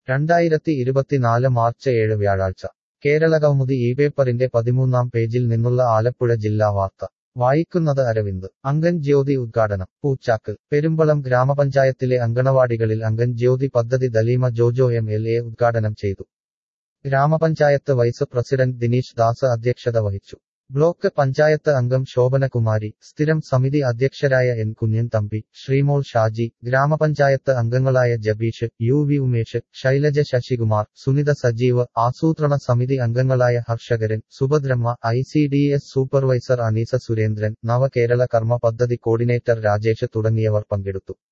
രണ്ടായിരത്തി ഇരുപത്തിനാല് മാർച്ച് ഏഴ് വ്യാഴാഴ്ച കേരളകൗമുദി ഈ പേപ്പറിന്റെ പതിമൂന്നാം പേജിൽ നിന്നുള്ള ആലപ്പുഴ ജില്ലാ വാർത്ത വായിക്കുന്നത് അരവിന്ദ് അങ്കൻ ജ്യോതി ഉദ്ഘാടനം പൂച്ചാക്കൽ പെരുമ്പളം ഗ്രാമപഞ്ചായത്തിലെ അങ്കണവാടികളിൽ അങ്കൻ ജ്യോതി പദ്ധതി Daleema Jojo M L A ഉദ്ഘാടനം ചെയ്തു ഗ്രാമപഞ്ചായത്ത് വൈസ് പ്രസിഡന്റ് ദിനീഷ് ദാസ് അധ്യക്ഷത വഹിച്ചു ബ്ലോക്ക് പഞ്ചായത്ത് അംഗം ശോഭനകുമാരി സ്ഥിരം സമിതി അധ്യക്ഷരായ എൻ കുഞ്ഞൻ തമ്പി ശ്രീമോൾ ഷാജി ഗ്രാമപഞ്ചായത്ത് അംഗങ്ങളായ ജബീഷ് യു വി ഉമേഷ് ശൈലജ ശശികുമാർ സുനിത സജീവ് ആസൂത്രണ സമിതി അംഗങ്ങളായ Harshakaran Subhadramma I C D S supervisor Aneesa Surendran Navakerala കർമ്മ പദ്ധതി കോർഡിനേറ്റർ രാജേഷ് തുടങ്ങിയവർ പങ്കെടുത്തു